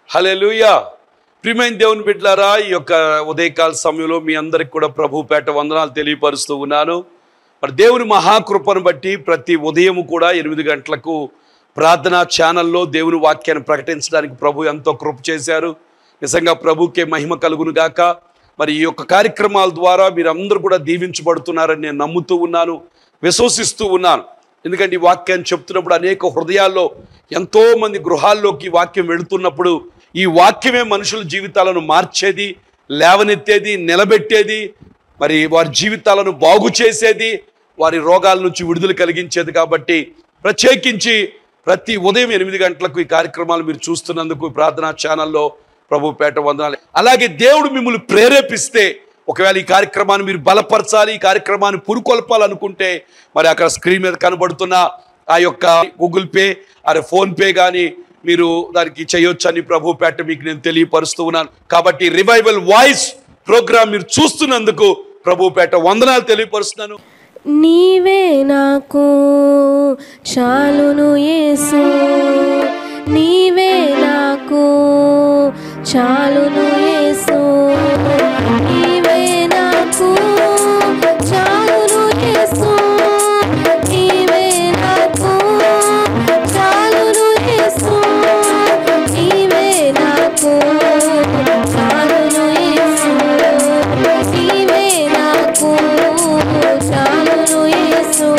హల్లెలూయా ప్రియమైన దేవుని బిడ్డలారా ఈ యొక్క ఉదయకాల సమయంలో మీ అందరికి కూడా ప్రభు పేట వందనాలు తెలియపరుస్తూ ఉన్నాను మరి దేవుని మహాకృపను బట్టి ప్రతి ఉదయం కూడా ఎనిమిది గంటలకు ప్రార్థనా ఛానల్లో దేవుని వాక్యాన్ని ప్రకటించడానికి ప్రభు ఎంతో కృప చేశారు నిజంగా ప్రభుకే మహిమ కలుగును గాక మరి ఈ యొక్క కార్యక్రమాల ద్వారా మీరందరూ కూడా దీవించబడుతున్నారని నేను నమ్ముతూ ఉన్నాను విశ్వసిస్తూ ఉన్నాను ఎందుకంటే ఈ వాక్యాన్ని చెప్తున్నప్పుడు అనేక హృదయాల్లో ఎంతో మంది గృహాల్లోకి ఈ వాక్యం వెళుతున్నప్పుడు ఈ వాక్యమే మనుషుల జీవితాలను మార్చేది లేవనెత్తేది నిలబెట్టేది మరి వారి జీవితాలను బాగు చేసేది వారి రోగాల నుంచి విడుదల కలిగించేది కాబట్టి ప్రత్యేకించి ప్రతి ఉదయం ఎనిమిది గంటలకు ఈ కార్యక్రమాలు మీరు చూస్తున్నందుకు ఈ ప్రార్థనా ఛానల్లో ప్రభు పేట వందనాలు అలాగే దేవుడు మిమ్మల్ని ప్రేరేపిస్తే ఒకవేళ ఈ కార్యక్రమాన్ని మీరు బలపరచాలి ఈ కార్యక్రమాన్ని పురుకొల్పాలనుకుంటే మరి అక్కడ స్క్రీన్ మీద కనబడుతున్న ఆ యొక్క గూగుల్ పే అరే ఫోన్ పే కానీ మీరు దానికి చేయొచ్చని ప్రభు పేట మీకు నేను తెలియపరుస్తూ ఉన్నాను కాబట్టి రివైవల్ వాయిస్ ప్రోగ్రామ్ మీరు చూస్తున్నందుకు ప్రభు పేట వందనాలు తెలియపరుస్తున్నాను నీవే నాకు చాలును యేసు నీవే నాకు చాలును యేసు నీవే నాకు చాలును యేసు నీవే నాకు చాలును యేసు నీవే నాకు చాలును యేసు నీవే నాకు చాలును యేసు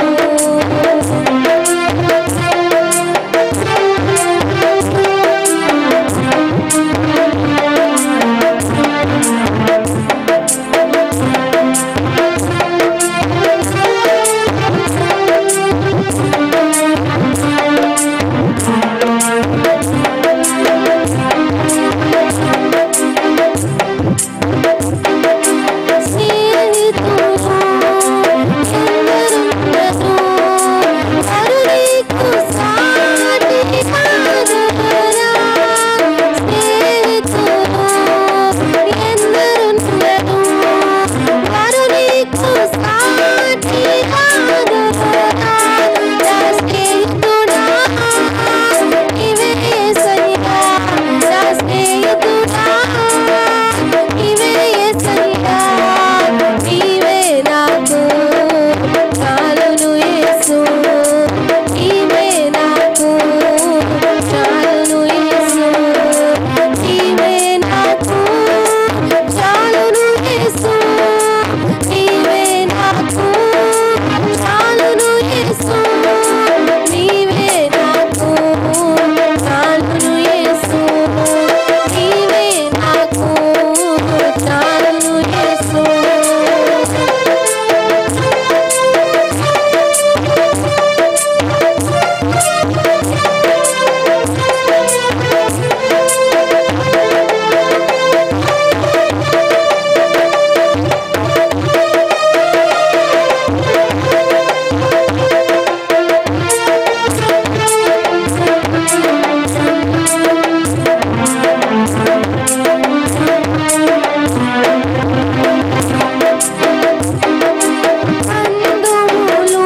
బంధువులు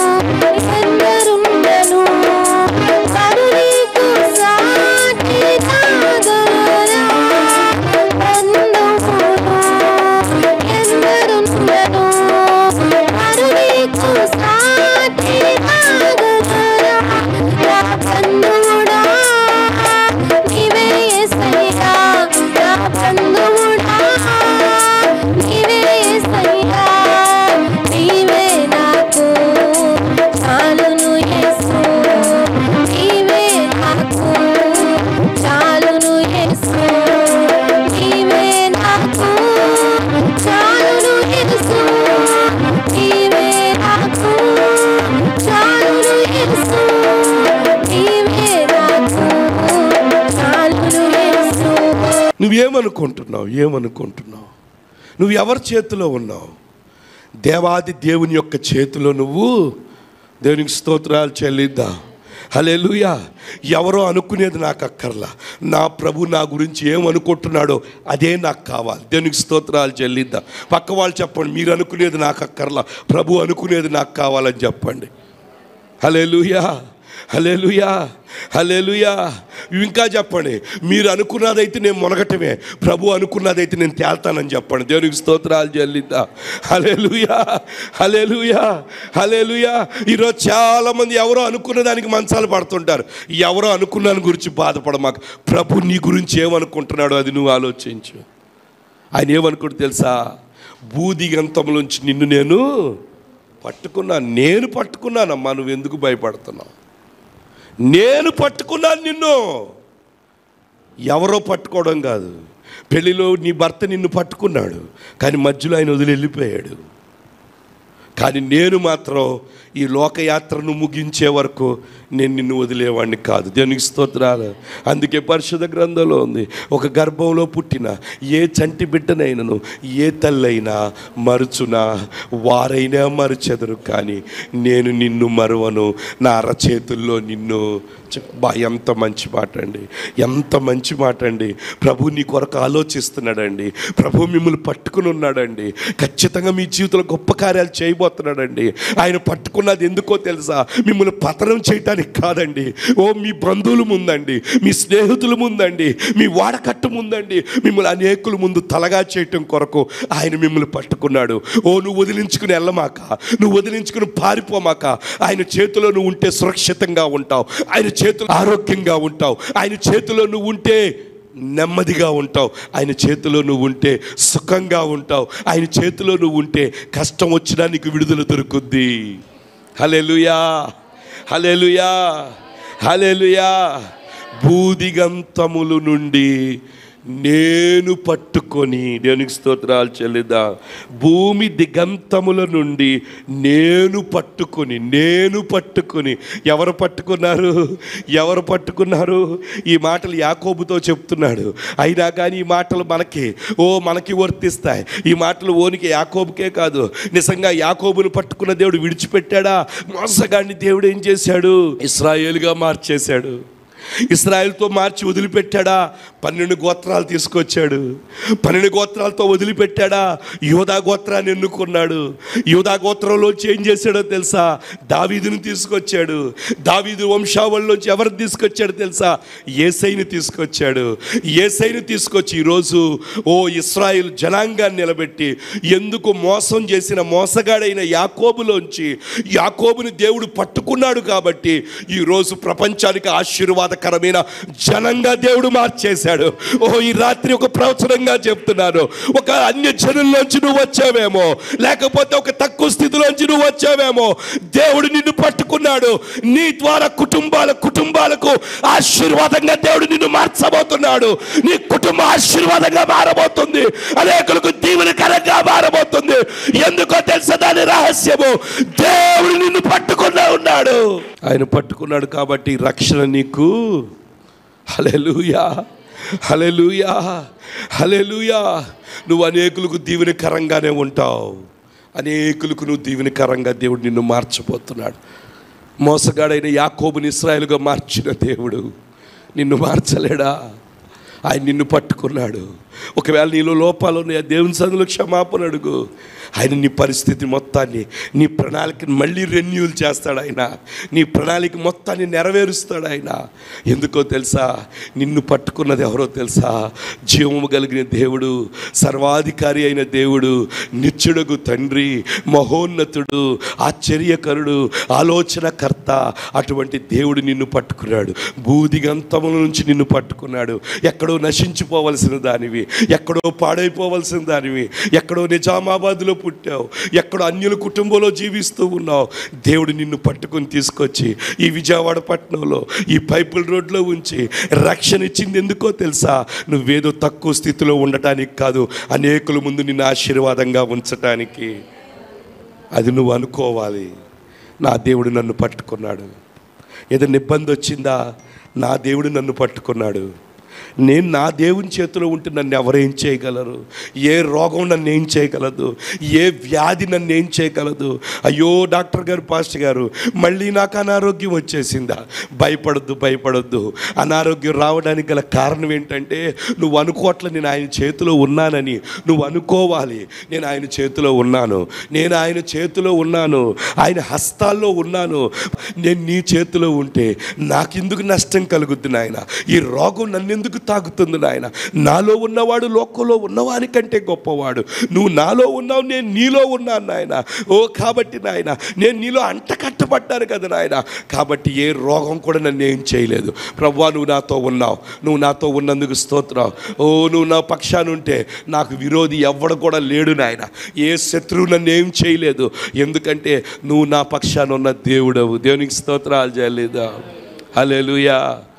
ఎందరుండను కరుణికు సాటి నాగరా బంధువులు ఎందరుండను కరుణికు సాటి నాగరా నా బంధువుడా నీవే యేసయ్యా నా బంధువుడా నీవే యేసయ్యా నీవే నాకు చాలును యేసు నీవే నాకు చాలును యేసు నీవే నాకు చాలును యేసు నీవే నాకు చాలును యేసు నీవే నాకు చాలును యేసు నువ్వేమనుకుంటున్నావు ఏమనుకుంటున్నావు నువ్వు ఎవరి చేతిలో ఉన్నావు దేవాది దేవుని యొక్క చేతిలో నువ్వు దేవునికి స్తోత్రాలు చెల్లిద్దా హలేలుయా ఎవరో అనుకునేది నాకు అక్కర్లా నా ప్రభు నా గురించి ఏమనుకుంటున్నాడో అదే నాకు కావాలి దేవునికి స్తోత్రాలు చెల్లిద్దాం పక్క వాళ్ళు చెప్పండి మీరు అనుకునేది నాకు అక్కర్లా ప్రభు అనుకునేది నాకు కావాలని చెప్పండి హలేలుయా హలేలుయా హలేలుయా ఇంకా చెప్పండి మీరు అనుకున్నదైతే నేను మునగటమే ప్రభు అనుకున్నదైతే నేను తేల్తానని చెప్పండి దేవునికి స్తోత్రాలు చెల్లిద్దా హలేలుయా హలేలుయా హలేలుయా ఈరోజు చాలామంది ఎవరో అనుకున్న దానికి మంచాలు పడుతుంటారు ఎవరో అనుకున్న దాని గురించి బాధపడ మాకు ప్రభు నీ గురించి ఏమనుకుంటున్నాడో అది నువ్వు ఆలోచించు ఆయన ఏమనుకుంటు తెలుసా బూదిగంతంలోంచి నిన్ను నేను పట్టుకున్నాను నేను పట్టుకున్నానమ్మా నువ్వు ఎందుకు భయపడుతున్నావు నేను పట్టుకున్నాను నిన్ను ఎవరో పట్టుకోవడం కాదు పెళ్లిలో నీ భర్త నిన్ను పట్టుకున్నాడు కానీ మధ్యలో ఆయన వదిలి వెళ్ళిపోయాడు కానీ నేను మాత్రం ఈ లోకయాత్రను ముగించే వరకు నేను నిన్ను వదిలేవాడిని కాదు దేవునికి స్తోత్రాలు అందుకే పరిశుద్ధ గ్రంథంలో ఉంది ఒక గర్భంలో పుట్టిన ఏ చంటి బిడ్డనైనను ఏ తల్లైనా మరుచునా వారైనా మరుచెదరు కానీ నేను నిన్ను మరువను నా అరచేతుల్లో నిన్ను చె- బా ఎంత మంచి మాట అండి ఎంత మంచి మాట అండి ప్రభు నీ కొరకు ఆలోచిస్తున్నాడండి ప్రభు మిమ్మల్ని పట్టుకుని ఉన్నాడండి ఖచ్చితంగా మీ జీవితంలో గొప్ప కార్యాలు చేయబోతున్నాడండి ఆయన పట్టుకున్నది ఎందుకో తెలుసా మిమ్మల్ని పతనం చేయటానికి కాదండి ఓ మీ బంధువుల ముందండి మీ స్నేహితుల ముందండి మీ వాడకట్టు ముందండి మిమ్మల్ని అనేకుల ముందు తలగా చేయటం కొరకు ఆయన మిమ్మల్ని పట్టుకున్నాడు ఓ నువ్వు వదిలించుకుని వెళ్ళమాక నువ్వు వదిలించుకుని పారిపోమాక ఆయన చేతిలో నువ్వు ఉంటే సురక్షితంగా ఉంటావు ఆయన చేతిలో ఆరోగ్యంగా ఉంటావు ఆయన చేతిలో నువ్వు ఉంటే నెమ్మదిగా ఉంటావు ఆయన చేతిలో నువ్వు ఉంటే సుఖంగా ఉంటావు ఆయన చేతిలో నువ్వు ఉంటే కష్టం వచ్చినా నీకు విడుదల దొరుకుద్ది హలెలుయా హలెలుయా హలెలుయా బూదిగంతములు నుండి నేను పట్టుకొని దేవునికి స్తోత్రాలు చెల్లిదా భూమి దిగంతముల నుండి నేను పట్టుకొని నేను పట్టుకొని ఎవరు పట్టుకున్నారు ఎవరు పట్టుకున్నారు ఈ మాటలు యాకోబుతో చెప్తున్నాడు అయినా కానీ ఈ మాటలు మనకి ఓ మనకి వర్తిస్తాయి ఈ మాటలు ఓనికి యాకోబుకే కాదు నిజంగా యాకోబును పట్టుకున్న దేవుడు విడిచిపెట్టాడా మోసగాడిని దేవుడు ఏం చేశాడు ఇస్రాయేలుగా మార్చేశాడు ఇస్రాయేల్తో మార్చి వదిలిపెట్టాడా పన్నెండు గోత్రాలు తీసుకొచ్చాడు పన్నెండు గోత్రాలతో వదిలిపెట్టాడా యోధా గోత్రాన్ని ఎన్నుకున్నాడు యోధా గోత్రంలోంచి ఏం చేశాడో తెలుసా దావీదును తీసుకొచ్చాడు దావీదు వంశావళిలోంచి ఎవరు తీసుకొచ్చాడు తెలుసా ఏసైని తీసుకొచ్చాడు ఏసైని తీసుకొచ్చి ఈరోజు ఓ ఇస్రాయిల్ జనాంగాన్ని నిలబెట్టి ఎందుకు మోసం చేసిన మోసగాడైన యాకోబులోంచి యాకోబుని దేవుడు పట్టుకున్నాడు కాబట్టి ఈరోజు ప్రపంచానికి ఆశీర్వాదకరమైన జనంగా దేవుడు మార్చేశాడు ఓ ఈ రాత్రి ఒక ప్రవచనంగా చెప్తున్నాను ఒక అన్య జనుల్లోంచి నువ్వు వచ్చావేమో లేకపోతే ఒక తక్కువ స్థితిలోంచి నువ్వు వచ్చావేమో దేవుడు నిన్ను పట్టుకున్నాడు నీ ద్వారా కుటుంబాల కుటుంబాలకు ఆశీర్వాదంగా దేవుడు నిన్ను మార్చబోతున్నాడు నీ కుటుంబం ఆశీర్వాదంగా మారబోతుంది అనేకులకు దీవెనకరంగా మారబోతుంది ఎందుకో తెలుసా దాని రహస్యము దేవుడు నిన్ను పట్టుకున్నా ఉన్నాడు ఆయన పట్టుకున్నాడు కాబట్టి రక్షణ నీకు హలెలూయా హలెలూయా హలెలూయా నువ్వు అనేకులకు దీవెనకరంగానే ఉంటావు అనేకులకు నువ్వు దీవెనకరంగా దేవుడు నిన్ను మార్చబోతున్నాడు మోసగాడైన యాకోబుని ఇస్రాయేలుగా మార్చిన దేవుడు నిన్ను మార్చలేడా ఆయన నిన్ను పట్టుకున్నాడు ఒకవేళ నీలో లోపాలు ఉన్నాయి దేవుని సందులో క్షమాపణ అడుగు ఆయన నీ పరిస్థితి మొత్తాన్ని నీ ప్రణాళికని మళ్ళీ రెన్యూల్ చేస్తాడు ఆయన నీ ప్రణాళిక మొత్తాన్ని నెరవేరుస్తాడు ఆయన ఎందుకో తెలుసా నిన్ను పట్టుకున్నది ఎవరో తెలుసా జీవము కలిగిన దేవుడు సర్వాధికారి అయిన దేవుడు నిత్యుడగు తండ్రి మహోన్నతుడు ఆశ్చర్యకరుడు ఆలోచనకర్త అటువంటి దేవుడు నిన్ను పట్టుకున్నాడు బూదిగంతముల నుంచి నిన్ను పట్టుకున్నాడు ఎక్కడో నశించిపోవలసిన దానివి ఎక్కడో పాడైపోవలసిన దానివి ఎక్కడో నిజామాబాద్లో పుట్టావు ఎక్కడో అన్యుల కుటుంబంలో జీవిస్తూ ఉన్నావు దేవుడు నిన్ను పట్టుకొని తీసుకొచ్చి ఈ విజయవాడ పట్టణంలో ఈ పైపుల్ రోడ్లో ఉంచి రక్షణ ఇచ్చింది ఎందుకో తెలుసా నువ్వేదో తక్కువ స్థితిలో ఉండటానికి కాదు అనేకుల ముందు నిన్ను ఆశీర్వాదంగా ఉంచటానికి అది నువ్వు అనుకోవాలి నా దేవుడు నన్ను పట్టుకున్నాడు ఏదైనా ఇబ్బంది వచ్చిందా నా దేవుడు నన్ను పట్టుకున్నాడు నేను నా దేవుని చేతిలో ఉంటే నన్ను ఎవరేం చేయగలరు ఏ రోగం నన్ను ఏం చేయగలదు ఏ వ్యాధి నన్ను ఏం చేయగలదు అయ్యో డాక్టర్ గారు పాస్టర్ గారు మళ్ళీ నాకు అనారోగ్యం వచ్చేసిందా భయపడొద్దు భయపడొద్దు అనారోగ్యం రావడానికి గల కారణం ఏంటంటే నువ్వు అనుకోవట్లే నేను ఆయన చేతిలో ఉన్నానని నువ్వు అనుకోవాలి నేను ఆయన చేతిలో ఉన్నాను నేను ఆయన చేతిలో ఉన్నాను ఆయన హస్తాల్లో ఉన్నాను నేను నీ చేతిలో ఉంటే నాకెందుకు నష్టం కలుగుద్ది నాయన ఈ రోగం నన్నెందుకు తాగుతుంది నాయన నాలో ఉన్నవాడు లోకంలో ఉన్నవాని కంటే గొప్పవాడు నువ్వు నాలో ఉన్నావు నేను నీలో ఉన్నాను నాయన ఓ కాబట్టి నాయన నేను నీలో అంట కట్టబడ్డాను కదా నాయన కాబట్టి ఏ రోగం కూడా నన్ను ఏం చేయలేదు ప్రభా నువ్వు నాతో ఉన్నావు నువ్వు నాతో ఉన్నందుకు స్తోత్రం ఓ నువ్వు నా పక్షాన ఉంటే నాకు విరోధి ఎవ్వడు కూడా లేడు నాయన ఏ శత్రువు నన్ను ఏం చేయలేదు ఎందుకంటే నువ్వు నా పక్షాన ఉన్న దేవుడవు దేవునికి స్తోత్రాలు చేయలేదా హల్లెలూయా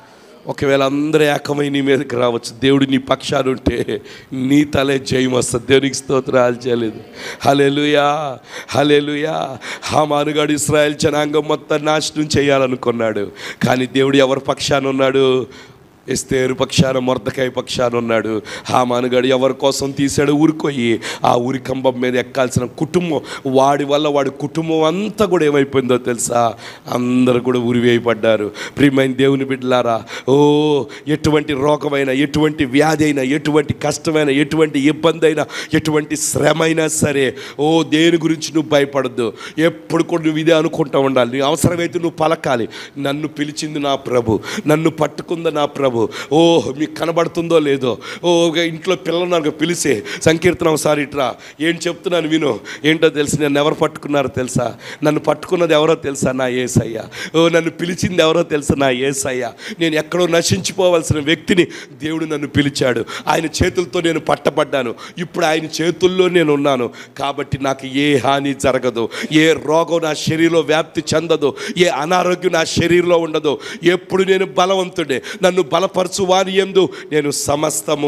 ఒకవేళ అందరూ ఏకమై నీ మీదకి రావచ్చు దేవుడు నీ పక్షాన ఉంటే నీ తలే జయం వస్తుంది దేవునికి స్తోత్రాలు చేయలేదు హలెలుయా హలెలుయా హామానుగాడు ఇస్రాయల్ జనాంగం మొత్తం నాశనం చేయాలనుకున్నాడు కానీ దేవుడు ఎవరి పక్షాన ఉన్నాడు ఎస్తేరు పక్షాన మొరదకాయ పక్షాన ఉన్నాడు హామానుగాడు ఎవరి కోసం తీశాడు ఊరుకోయి ఆ ఊరి కంబం మీద ఎక్కాల్సిన కుటుంబం వాడి వల్ల వాడి కుటుంబం అంతా కూడా ఏమైపోయిందో తెలుసా అందరూ కూడా ఉరివేయబడ్డారు ప్రియమైన దేవుని బిడ్డలారా ఓ ఎటువంటి రోగమైన ఎటువంటి వ్యాధి అయినా ఎటువంటి కష్టమైన ఎటువంటి ఇబ్బంది అయినా ఎటువంటి శ్రమ అయినా సరే ఓ దేని గురించి నువ్వు భయపడద్దు ఎప్పుడు కూడా నువ్వు ఇదే అనుకుంటా ఉండాలి నీ అవసరమైతే నువ్వు పలకాలి నన్ను పిలిచింది నా ప్రభు నన్ను పట్టుకుంది నా ప్రభు ఓ మీకు కనబడుతుందో లేదో ఓ ఒక ఇంట్లో పిల్లలు నాకు పిలిచే సంకీర్తన ఒకసారి ఇట్రా ఏం చెప్తున్నాను విను ఏంటో తెలుసు నన్ను ఎవరు పట్టుకున్నారో తెలుసా నన్ను పట్టుకున్నది ఎవరో తెలుసా నా ఏసయ్య ఓ నన్ను పిలిచింది ఎవరో తెలుసా నా ఏసయ్య నేను ఎక్కడో నశించిపోవలసిన వ్యక్తిని దేవుడు నన్ను పిలిచాడు ఆయన చేతులతో నేను పట్టబడ్డాను ఇప్పుడు ఆయన చేతుల్లో నేను ఉన్నాను కాబట్టి నాకు ఏ హాని జరగదు ఏ రోగం నా శరీరంలో వ్యాప్తి చెందదు ఏ అనారోగ్యం నా శరీరంలో ఉండదు ఎప్పుడు నేను బలవంతుడే నన్ను బలపరచు వారి ఎందు నేను సమస్తము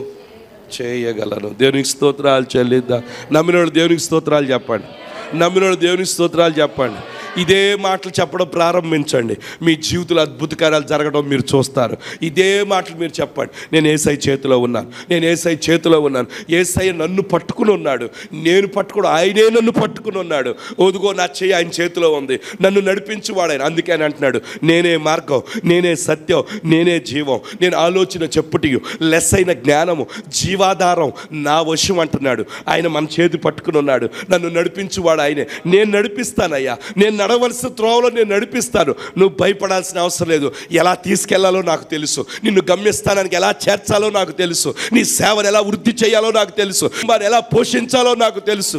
చేయగలను దేవునికి స్తోత్రాలు చెల్లిద్దాం నమ్మినోడు దేవునికి స్తోత్రాలు చెప్పండి నమ్మినోడు దేవునికి స్తోత్రాలు చెప్పండి ఇదే మాటలు చెప్పడం ప్రారంభించండి మీ జీవితంలో అద్భుత కార్యాలు జరగడం మీరు చూస్తారు ఇదే మాటలు మీరు చెప్పండి నేను ఏసై చేతిలో ఉన్నాను నేను ఏసై చేతిలో ఉన్నాను ఏసై నన్ను పట్టుకుని ఉన్నాడు నేను పట్టుకుని ఆయనే నన్ను పట్టుకుని ఉన్నాడు ఓదుగో నా చెయ్యి ఆయన చేతిలో ఉంది నన్ను నడిపించువాడు ఆయన అందుకే ఆయన అంటున్నాడు నేనే మార్గం నేనే సత్యం నేనే జీవం నేను ఆలోచన చెప్పుటి లెస్ అయిన జ్ఞానము జీవాధారం నా వశం అంటున్నాడు ఆయన మన చేతి పట్టుకుని ఉన్నాడు నన్ను నడిపించువాడు ఆయనే నేను నడిపిస్తానయ్యా నేను నడవలసిన త్రోవలో నేను నడిపిస్తాను నువ్వు భయపడాల్సిన అవసరం లేదు ఎలా తీసుకెళ్లాలో నాకు తెలుసు నిన్ను గమ్యస్థానానికి ఎలా చేర్చాలో నాకు తెలుసు నీ సేవను ఎలా వృద్ధి చేయాలో నాకు తెలుసు మరి ఎలా పోషించాలో నాకు తెలుసు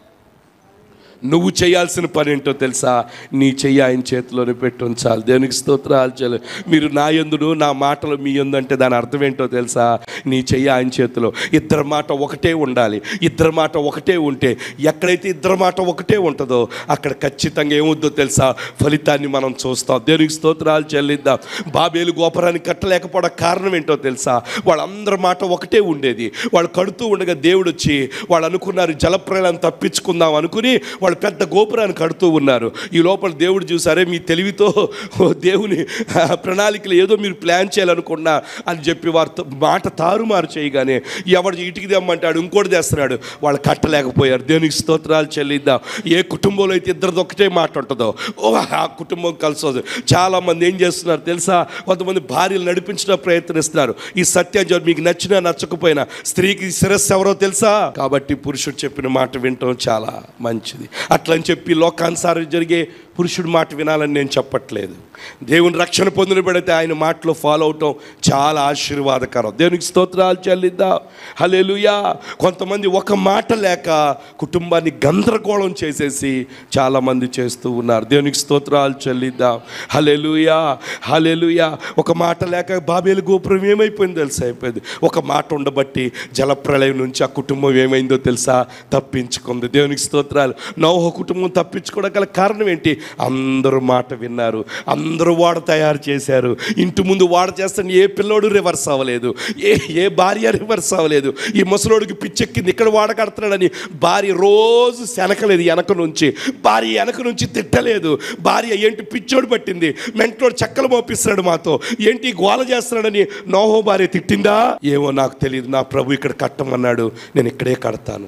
నువ్వు చేయాల్సిన పని ఏంటో తెలుసా నీ చెయ్యి ఆయన చేతిలోనే పెట్టి ఉంచాలి దేవునికి స్తోత్రాలు చేయాలి మీరు నా ఎందును నా మాటలు మీ ఎందు అంటే దాని అర్థం ఏంటో తెలుసా నీ చెయ్యి ఆయన చేతిలో ఇద్దరు మాట ఒకటే ఉండాలి ఇద్దరు మాట ఒకటే ఉంటే ఎక్కడైతే ఇద్దరు మాట ఒకటే ఉంటుందో అక్కడ ఖచ్చితంగా ఏమొద్దో తెలుసా ఫలితాన్ని మనం చూస్తాం దేవునికి స్తోత్రాలు చెల్లిద్దాం బాబేలు గోపురాన్ని కట్టలేకపోవడం కారణం ఏంటో తెలుసా వాళ్ళందరి మాట ఒకటే ఉండేది వాళ్ళు కడుతూ ఉండగా దేవుడు వచ్చి వాళ్ళు అనుకున్నారు జలప్రయాణం తప్పించుకుందాం అనుకుని వాళ్ళు పెద్ద గోపురాన్ని కడుతూ ఉన్నారు ఈ లోపల దేవుడు చూసారే మీ తెలివితో ఓ దేవుని ఆ, ప్రణాళికలు ఏదో మీరు ప్లాన్ చేయాలనుకున్నా అని చెప్పి వారితో మాట తారుమారు చేయగానే ఎవడు ఇటుకి తెమ్మంటాడు ఇంకోటి తెస్తున్నాడు వాళ్ళు కట్టలేకపోయారు దేవునికి స్తోత్రాలు చెల్లిద్దాం ఏ కుటుంబంలో అయితే ఇద్దరిది ఒకటే మాట ఉంటుందో ఓ ఆ కుటుంబం కలిసోదు చాలామంది ఏం చేస్తున్నారు తెలుసా కొంతమంది భార్యలు నడిపించడం ప్రయత్నిస్తున్నారు ఈ సత్యం చెప్పి మీకు నచ్చినా నచ్చకపోయినా స్త్రీకి శిరస్సు ఎవరో తెలుసా కాబట్టి పురుషుడు చెప్పిన మాట వినటం చాలా మంచిది అట్లని చెప్పి లోకానుసారం జరిగే పురుషుడి మాట వినాలని నేను చెప్పట్లేదు దేవుని రక్షణ పొందిన పడితే ఆయన మాటలో ఫాలో అవటం చాలా ఆశీర్వాదకరం దేవునికి స్తోత్రాలు చెల్లిద్దాం హల్లెలూయా కొంతమంది ఒక మాట లేక కుటుంబాన్ని గందరగోళం చేసేసి చాలామంది చేస్తూ ఉన్నారు దేవునికి స్తోత్రాలు చెల్లిద్దాం హల్లెలూయా హల్లెలూయా ఒక మాట లేక బాబేలు గోపురం ఏమైపోయిందో తెలుసా అయిపోయింది ఒక మాట ఉండబట్టి జలప్రలయం నుంచి ఆ కుటుంబం ఏమైందో తెలుసా తప్పించుకుంది దేవునికి స్తోత్రాలు నో నోహ కుటుంబం తప్పించుకోవడం గల కారణం ఏంటి అందరూ మాట విన్నారు అందరూ వాడ తయారు చేశారు ఇంటి ముందు వాడ చేస్తాను ఏ పిల్లోడు రివర్స్ అవ్వలేదు ఏ ఏ భార్య రివర్స్ అవ్వలేదు ఈ ముసలోడికి పిచ్చెక్కింది ఇక్కడ వాడ కడుతున్నాడని భార్య రోజు శనకలేదు వెనక నుంచి భార్య వెనక నుంచి తిట్టలేదు భార్య ఏంటి పిచ్చోడు పట్టింది మెంటోడు చక్కలు మోపిస్తున్నాడు మాతో ఏంటి గోల చేస్తున్నాడని నోహో భార్య తిట్టిందా ఏమో నాకు తెలియదు నా ప్రభు ఇక్కడ కట్టమన్నాడు నేను ఇక్కడే కడతాను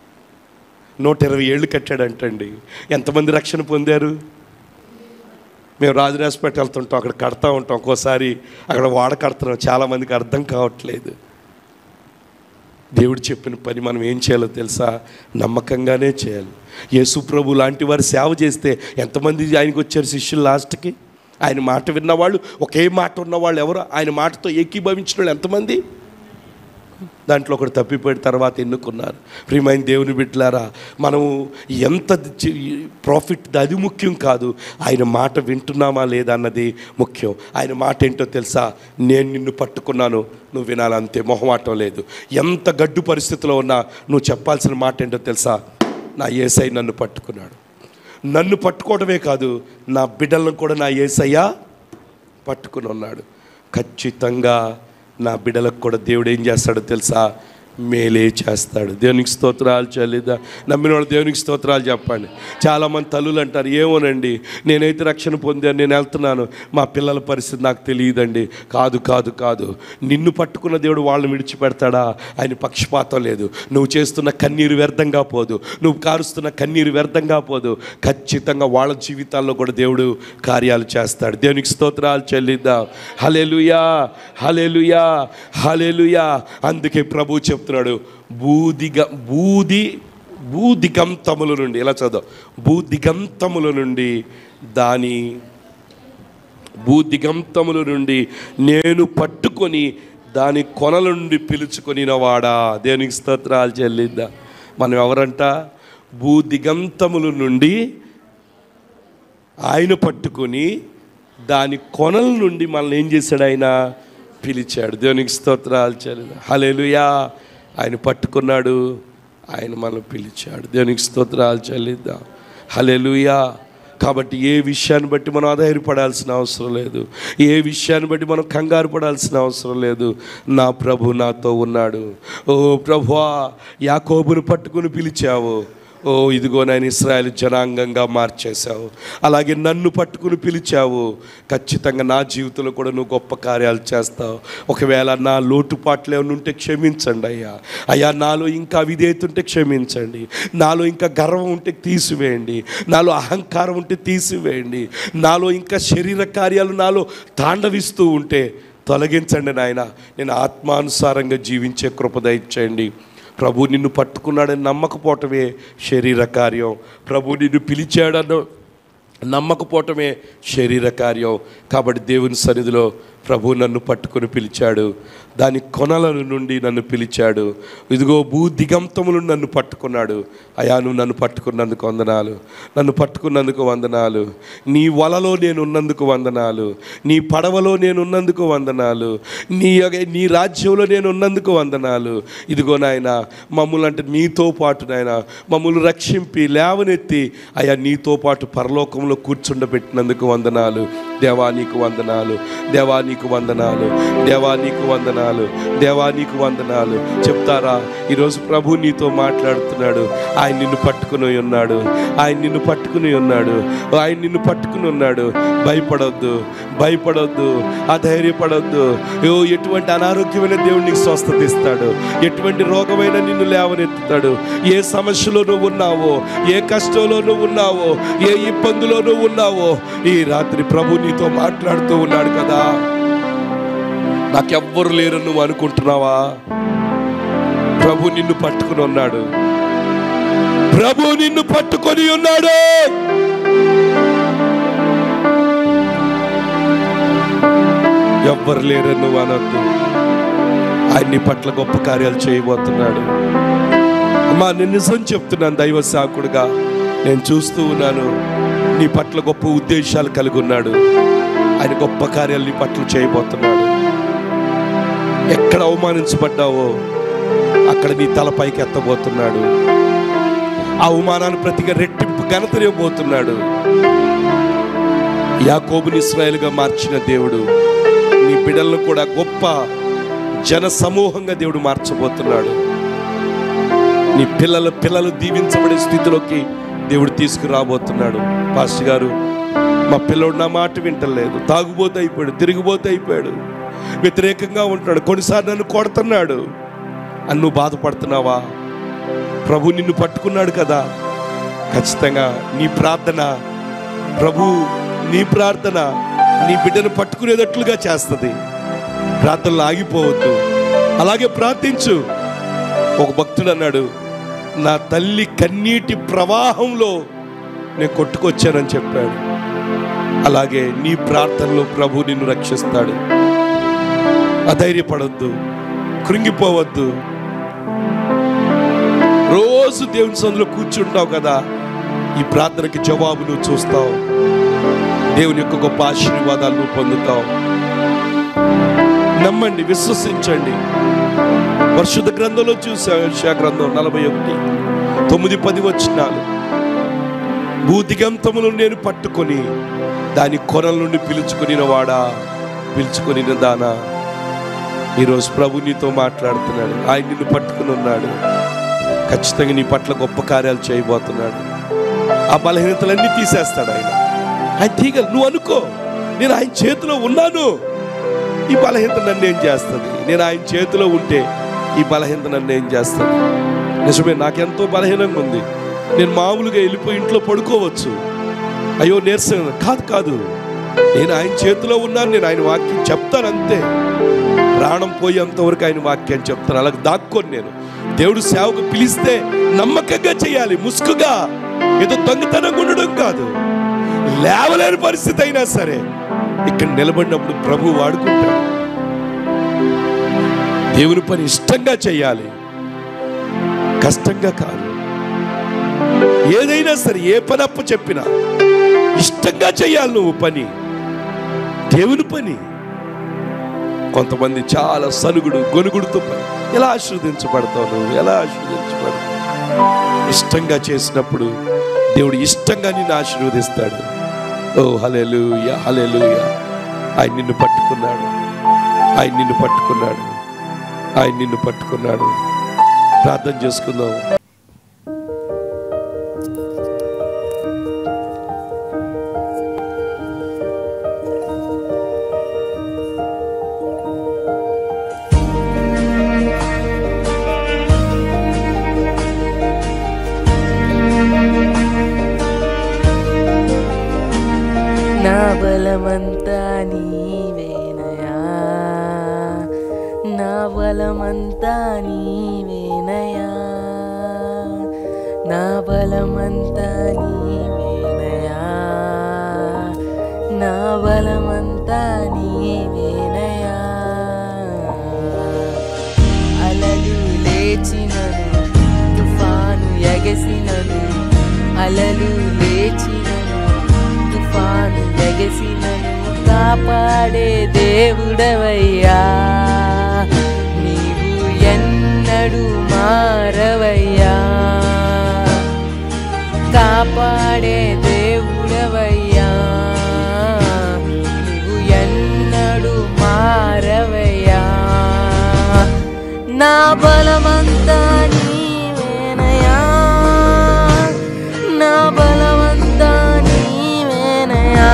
నూట ఇరవై ఏళ్ళు కట్టాడంటండి ఎంతమంది రక్షణ పొందారు మేము రాజరాజపేట వెళ్తుంటాం అక్కడ కడతా ఉంటాం ఒక్కోసారి అక్కడ వాడ కడుతున్నాం చాలామందికి అర్థం కావట్లేదు దేవుడు చెప్పిన పని మనం ఏం చేయాలో తెలుసా నమ్మకంగానే చేయాలి యేసు ప్రభు లాంటి వారు సేవ చేస్తే ఎంతమంది ఆయనకు వచ్చారు శిష్యులు లాస్ట్కి ఆయన మాట విన్నవాళ్ళు ఒకే మాట ఉన్నవాళ్ళు ఎవరు ఆయన మాటతో ఏకీభవించిన వాళ్ళు ఎంతమంది దాంట్లో ఒకటి తప్పిపోయిన తర్వాత ఎన్నుకున్నారు ప్రియమైన దేవుని బిడ్డలారా మనము ఎంత ప్రాఫిట్ అది ముఖ్యం కాదు ఆయన మాట వింటున్నామా లేదా అన్నది ముఖ్యం ఆయన మాట ఏంటో తెలుసా నేను నిన్ను పట్టుకున్నాను నువ్వు వినాలంతే మొహమాటం లేదు ఎంత గడ్డు పరిస్థితిలో ఉన్నా నువ్వు చెప్పాల్సిన మాట ఏంటో తెలుసా నా ఏసై నన్ను పట్టుకున్నాడు నన్ను పట్టుకోవడమే కాదు నా బిడ్డలను కూడా నా ఏసయ్య పట్టుకుని ఉన్నాడు ఖచ్చితంగా నా బిడ్డలకు కూడా దేవుడు ఏం చేస్తాడో తెలుసా మేలే చేస్తాడు దేవునికి స్తోత్రాలు చెల్లిదా నమ్మిన వాళ్ళు దేవునికి స్తోత్రాలు చెప్పండి చాలామంది తల్లులు అంటారు ఏమోనండి నేనైతే రక్షణ పొందాను నేను వెళ్తున్నాను మా పిల్లల పరిస్థితి నాకు తెలియదండి కాదు కాదు కాదు నిన్ను పట్టుకున్న దేవుడు వాళ్ళని విడిచిపెడతాడా ఆయన పక్షపాతం లేదు నువ్వు చేస్తున్న కన్నీరు వ్యర్థంగా పోదు నువ్వు కారుస్తున్న కన్నీరు వ్యర్థంగా పోదు ఖచ్చితంగా వాళ్ళ జీవితాల్లో కూడా దేవుడు కార్యాలు చేస్తాడు దేవునికి స్తోత్రాలు చెల్లిద్దాం హలెలుయా హలెలుయా హలెలుయా అందుకే ప్రభు చెప్తున్నాడు బూదిగ బూది భూదిగంతముల నుండి ఇలా చదువు భూదిగంతముల నుండి దాని భూదిగంతముల నుండి నేను పట్టుకొని దాని కొనల నుండి పిలుచుకొనిన వాడా దేవునికి స్తోత్రాలు చెల్లిద్దా మనం ఎవరంట భూదిగంతముల నుండి ఆయన పట్టుకొని దాని కొనల నుండి మనల్ని ఏం చేశాడు ఆయన పిలిచాడు దేవునికి స్తోత్రాలు చెల్లి హలేలుయా ఆయన పట్టుకున్నాడు ఆయన మనల్ని పిలిచాడు దేవునికి స్తోత్రాలు చెల్లిద్దాం హలేలుయా కాబట్టి ఏ విషయాన్ని బట్టి మనం ఆధారపడాల్సిన అవసరం లేదు ఏ విషయాన్ని బట్టి మనం కంగారు పడాల్సిన అవసరం లేదు నా ప్రభు నాతో ఉన్నాడు ఓ ప్రభువా యాకోబును పట్టుకుని పిలిచావు ఓ ఇదిగో నేను ఇస్రాయల్ జనాంగంగా మార్చేశావు అలాగే నన్ను పట్టుకుని పిలిచావు ఖచ్చితంగా నా జీవితంలో కూడా నువ్వు గొప్ప కార్యాలు చేస్తావు ఒకవేళ నా లోటుపాట్లు ఏమైనా ఉంటే క్షమించండి అయ్యా అయ్యా నాలో ఇంకా విధేయత ఉంటే క్షమించండి నాలో ఇంకా గర్వం ఉంటే తీసివేయండి నాలో అహంకారం ఉంటే తీసివేయండి నాలో ఇంకా శరీర కార్యాలు నాలో తాండవిస్తూ ఉంటే తొలగించండి నాయన నేను ఆత్మానుసారంగా జీవించే కృప దయచేయండి ప్రభు నిన్ను పట్టుకున్నాడని నమ్మకపోవటమే శరీర కార్యం ప్రభు నిన్ను పిలిచాడన్న నమ్మకపోవటమే శరీర కార్యం కాబట్టి దేవుని సన్నిధిలో ప్రభు నన్ను పట్టుకొని పిలిచాడు దాని కొనల నుండి నన్ను పిలిచాడు ఇదిగో భూ దిగంతములు నన్ను పట్టుకున్నాడు అయా నువ్వు నన్ను పట్టుకున్నందుకు వందనాలు నన్ను పట్టుకున్నందుకు వందనాలు నీ వలలో నేను ఉన్నందుకు వందనాలు నీ పడవలో నేను ఉన్నందుకు వందనాలు నీ యొక్క- నీ రాజ్యంలో నేను ఉన్నందుకు వందనాలు ఇదిగో నాయన మమ్మల్ని అంటే నీతో పాటు నాయన మమ్మల్ని రక్షింపి లేవనెత్తి అయా నీతో పాటు పరలోకంలో కూర్చుండబెట్టినందుకు వందనాలు దేవా నీకు వందనాలు దేవా నీకు వందనాలు దేవా నీకు వందనాలు దేవా నీకు వందనాలు చెప్తారా ఈరోజు ప్రభు నీతో మాట్లాడుతున్నాడు ఆయన నిన్ను పట్టుకుని ఉన్నాడు ఆయన నిన్ను పట్టుకుని ఉన్నాడు ఆయన నిన్ను పట్టుకుని ఉన్నాడు భయపడొద్దు భయపడొద్దు అధైర్యపడొద్దు ఓ ఎటువంటి అనారోగ్యమైన దేవుడు నీకు స్వస్థత ఇస్తాడు ఎటువంటి రోగమైన నిన్ను లేవనెత్తుతాడు ఏ సమస్యలో నువ్వు ఉన్నావో ఏ కష్టంలో నువ్వు ఉన్నావో ఏ ఇబ్బందిలో నువ్వు ఉన్నావో ఈ రాత్రి ప్రభు నీతో మాట్లాడుతూ ఉన్నాడు కదా నాకెవ్వరు లేరు నువ్వు అనుకుంటున్నావా ప్రభు నిన్ను పట్టుకుని ఉన్నాడు ప్రభు నిన్ను పట్టుకొని ఉన్నాడు ఎవ్వరు లేరు నువ్వు అనొద్దు ఆయన నీ పట్ల గొప్ప కార్యాలు చేయబోతున్నాడు అమ్మా నేను నిజం చెప్తున్నాను దైవ సాకుడుగా నేను చూస్తూ ఉన్నాను నీ పట్ల గొప్ప ఉద్దేశాలు కలిగి ఉన్నాడు ఆయన గొప్ప కార్యాలు నీ పట్ల చేయబోతున్నాడు ఎక్కడ అవమానించబడ్డావో అక్కడ నీ తలపైకి ఎత్తబోతున్నాడు ఆ అవమానాన్ని ప్రతిగా రెట్టింపు ఘనతనివ్వబోతున్నాడు యాకోబుని ఇస్రాయేల్గా మార్చిన దేవుడు నీ బిడ్డలను కూడా గొప్ప జన సమూహంగా దేవుడు మార్చబోతున్నాడు నీ పిల్లల పిల్లలు దీవించబడే స్థితిలోకి దేవుడు తీసుకురాబోతున్నాడు పాస్టర్ గారు మా పిల్లోడు నా మాట వింటలేదు తాగుబోతే అయిపోయాడు తిరిగిపోతే అయిపోయాడు వ్యతిరేకంగా ఉంటున్నాడు కొన్నిసార్లు నన్ను కొడుతున్నాడు అని నువ్వు బాధపడుతున్నావా ప్రభు నిన్ను పట్టుకున్నాడు కదా ఖచ్చితంగా నీ ప్రార్థన ప్రభు నీ ప్రార్థన నీ బిడ్డను పట్టుకునేటట్లుగా చేస్తుంది ప్రార్థనలు ఆగిపోవద్దు అలాగే ప్రార్థించు ఒక భక్తుడు అన్నాడు నా తల్లి కన్నీటి ప్రవాహంలో నేను కొట్టుకొచ్చానని చెప్పాడు అలాగే నీ ప్రార్థనలో ప్రభు నిన్ను రక్షిస్తాడు అధైర్యపడొద్దు కృంగిపోవద్దు రోజు దేవుని సందులో కూర్చుంటావు కదా ఈ ప్రార్థనకి జవాబు నువ్వు చూస్తావు దేవుని యొక్క గొప్ప ఆశీర్వాదాలు నువ్వు పొందుతావు నమ్మండి విశ్వసించండి పరిశుద్ధ గ్రంథంలో చూసాం యెషయా గ్రంథం నలభై ఒకటి తొమ్మిది పది వచ్చినాలు భూదిగంతమును నేను పట్టుకొని దాని కొనల నుండి పిలుచుకొని వాడా పిలుచుకొని దానా ఈరోజు ప్రభు నీతో మాట్లాడుతున్నాడు ఆయన నిన్ను పట్టుకుని ఉన్నాడు ఖచ్చితంగా నీ పట్ల గొప్ప కార్యాలు చేయబోతున్నాడు ఆ బలహీనతలన్నీ తీసేస్తాడు ఆయన ఆయన తీగలు నువ్వు అనుకో నేను ఆయన చేతిలో ఉన్నాను ఈ బలహీనత నన్ను ఏం చేస్తుంది నేను ఆయన చేతిలో ఉంటే ఈ బలహీనత నన్ను ఏం చేస్తుంది నిజమే నాకెంతో బలహీనంగా ఉంది నేను మామూలుగా వెళ్ళిపోయి ఇంట్లో పడుకోవచ్చు అయ్యో నీరసం కాదు కాదు నేను ఆయన చేతిలో ఉన్నాను నేను ఆయన వాక్యం చెప్తాను అంతే ప్రాణం పోయేంత వరకు ఆయన వాక్యం చెప్తాను అలాగే దాక్కొని నేను దేవుడు సేవకు పిలిస్తే నమ్మకంగా చేయాలి ముసుగుగా ఏదో దొంగతనంగా ఉండడం కాదు లేవలేని పరిస్థితి అయినా సరే ఇక్కడ నిలబడినప్పుడు ప్రభు వాడుకుంటాడు దేవుని పని ఇష్టంగా చేయాలి కష్టంగా కాదు ఏదైనా సరే ఏ పని అప్పు చెప్పినా ఇష్టంగా చేయాలి నువ్వు పని దేవుని పని కొంతమంది చాలా సలుగుడు గొనుగుడుతో పని ఎలా ఆశీర్వదించబడతావు నువ్వు ఎలా ఆశీర్వదించబడతావు ఇష్టంగా చేసినప్పుడు దేవుడు ఇష్టంగా నిన్ను ఆశీర్వదిస్తాడు ఓ హలెలుయ హలెలుయ ఆయన నిన్ను పట్టుకున్నాడు ఆయన నిన్ను పట్టుకున్నాడు ఆయన నిన్ను పట్టుకున్నాడు ప్రార్థన చేసుకుందాం నా బలమంతా నీవేనయా నా బలమంతా నీవేనయా నా బలమంతా నీవేనయా నా బలమంతా నీవేనయా అలలు లేచినను తుఫాను ఎగసినను అలలు లేచినను తుఫాను ఎగసినను కాపాడే దేవుడవయ్యా నీవు ఎన్నడు మారవయ్యా కాపాడే దేవుడవయ్యా నీవు ఎన్నడు మారవయ్యా నా బలమంతా నీవేనయా నా బలమంతా నీవేనయా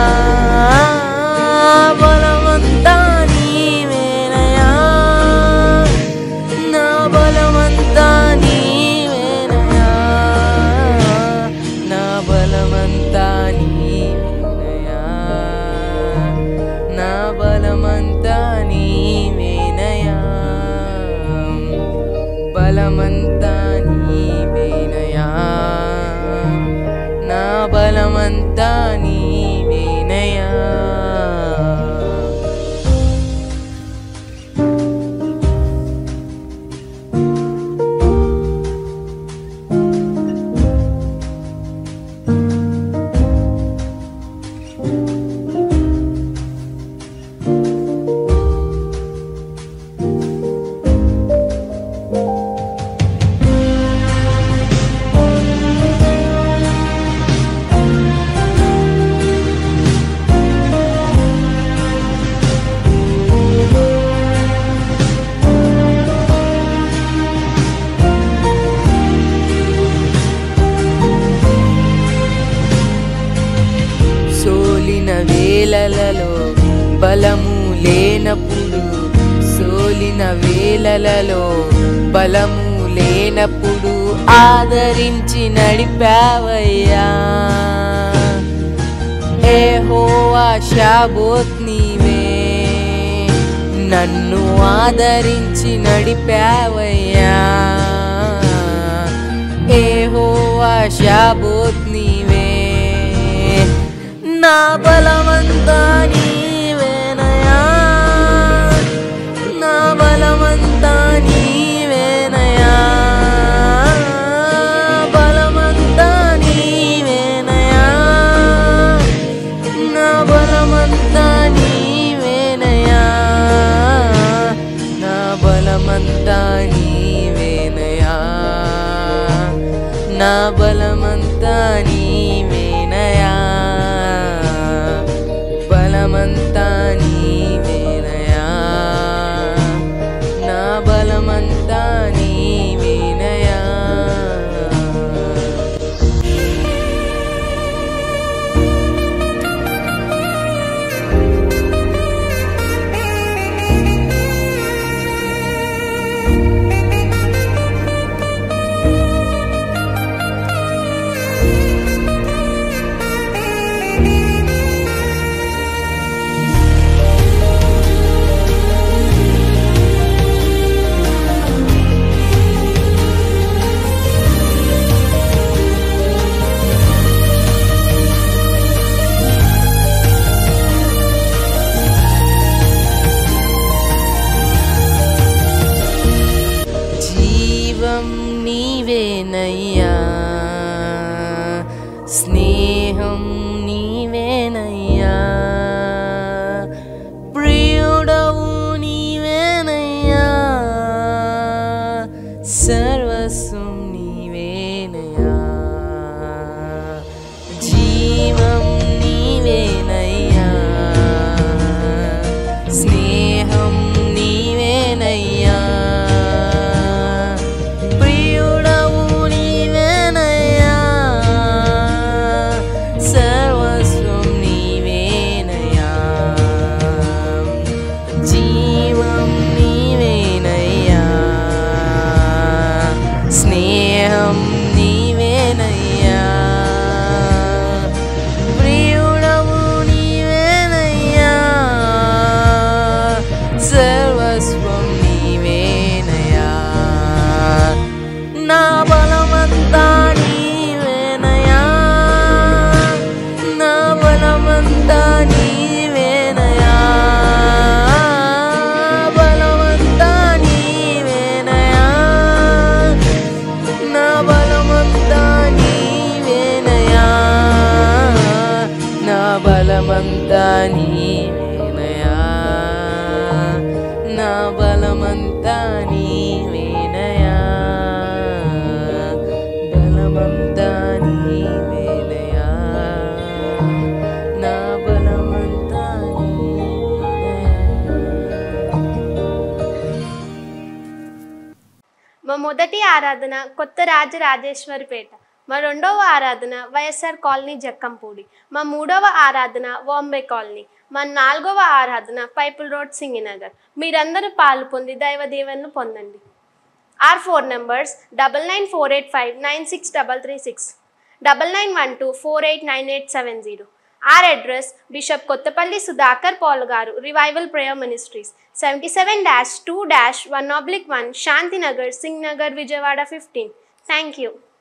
బలమంతా నీవేనయా నా బలమంతా నీవేనయా నా బలమంతా నీవేనయా నా బలమంతా నీవేనయా బలమంతా నీవేనయా నా బలమంతా నీవేనయా వేలలలో బలము లేనప్పుడు సోలిన వేలలలో బలము లేనప్పుడు ఆదరించి నడిపావయ్యా ఏహోవా షాబోత్ నీవే నన్ను ఆదరించి నడిపావయ్యా ఏహోవా షాబోత్ నీవే నా బలమంతా నీవేనయా నా బలమంతా నీవేనయా బలమంతా నీవేనయా నా బలమంతా నీవేనయా నా బలమంతా నీవేనయా నా బలమంతా నీవేనయా బలమంతా నీవేనయా నా బలమంతా నీవేనయా జీవం నీవేనయ్యా స్నేహం నీవేనయ్యా ప్రియుడవు నీవేనయ్యా సర్వస్వం నీవేనయ్యా జీవం నీవేనయ్యా స్నేహం నీవేనయ్యా ప్రియుడవు నీవేనయ్యా సర్వస్వం నీవేనయ్యా జీవం నీవేనయ్యా స్నేహం నీవేనయ్యా ప్రియుడవు నీవేనయ్యా సర్వస్వం నీవేనయ్యా నా బలమంతా నీవేనయ్యా నా బలమంతా నీవేనయ్యా బలమంతా నీవేనయ్యా నా బలమంతా నీవేనయ్యా నా బలమంతా నీవేనయ్యా నా బలమంతా నీవేనయ్యా బలమంతా నీవేనయ్యా నా బలమంతా నీవేనయ్యా మా మొదటి ఆరాధన కొత్త రాజరాజేశ్వరిపేట మా రెండవ ఆరాధన వైఎస్ఆర్ కాలనీ జక్కంపూడి మా మూడవ ఆరాధన బాంబే కాలనీ మా నాలుగవ ఆరాధన పైపుల్ రోడ్ సింగినగర్ మీరందరూ పాలు పొంది దైవ దీవెనలు పొందండి our four numbers double nine four eight five nine six double three six double nine one two four eight nine eight seven zero our address bishop Kothapalli Sudhakar Paul గారు revival prayer ministries seventy seven dash two dash one oblique one Shantinagar Singh Nagar Vijayawada fifteen thank you